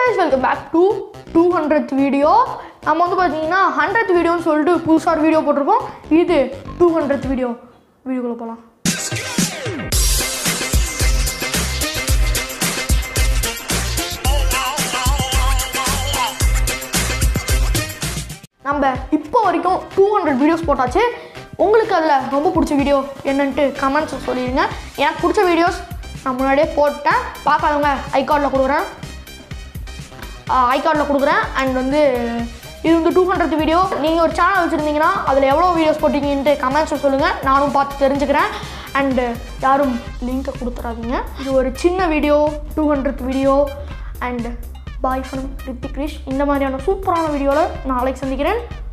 guys welcome back to two hundred video நம்ம வந்து பார்த்தீங்கன்னா ஹண்ட்ரட் வீடியோன்னு சொல்லிட்டு புதுசாக ஒரு வீடியோ போட்டிருக்கோம் இது டூ ஹண்ட்ரட் வீடியோ வீடியோக்குள்ளே போகலாம் நம்ம இப்போ வரைக்கும் டூ ஹண்ட்ரட் வீடியோஸ் போட்டாச்சு உங்களுக்கு அதில் ரொம்ப பிடிச்ச வீடியோ என்னன்ட்டு கமெண்ட்ஸ் சொல்லிடுங்க எனக்கு பிடிச்ச வீடியோஸ் நான் முன்னாடியே போட்டேன் பார்க்காதவங்க ஐகார்டில் கொடுக்குறேன் ஐகார்டில் கொடுக்குறேன் அண்ட் வந்து இது வந்து டூ ஹண்ட்ரட் வீடியோ நீங்கள் ஒரு சேனல் வச்சுருந்தீங்கன்னா அதில் எவ்வளோ வீடியோஸ் போட்டிங்கன்ட்டு கமெண்ட்ஸில் சொல்லுங்கள் நானும் பார்த்து தெரிஞ்சுக்கிறேன் அண்டு யாரும் லிங்க்கை கொடுத்துறாதீங்க இது ஒரு சின்ன video two hundred video and bye from Rithik Krish இந்த மாதிரியான சூப்பரான வீடியோவில் நாளைக்கு சந்திக்கிறேன்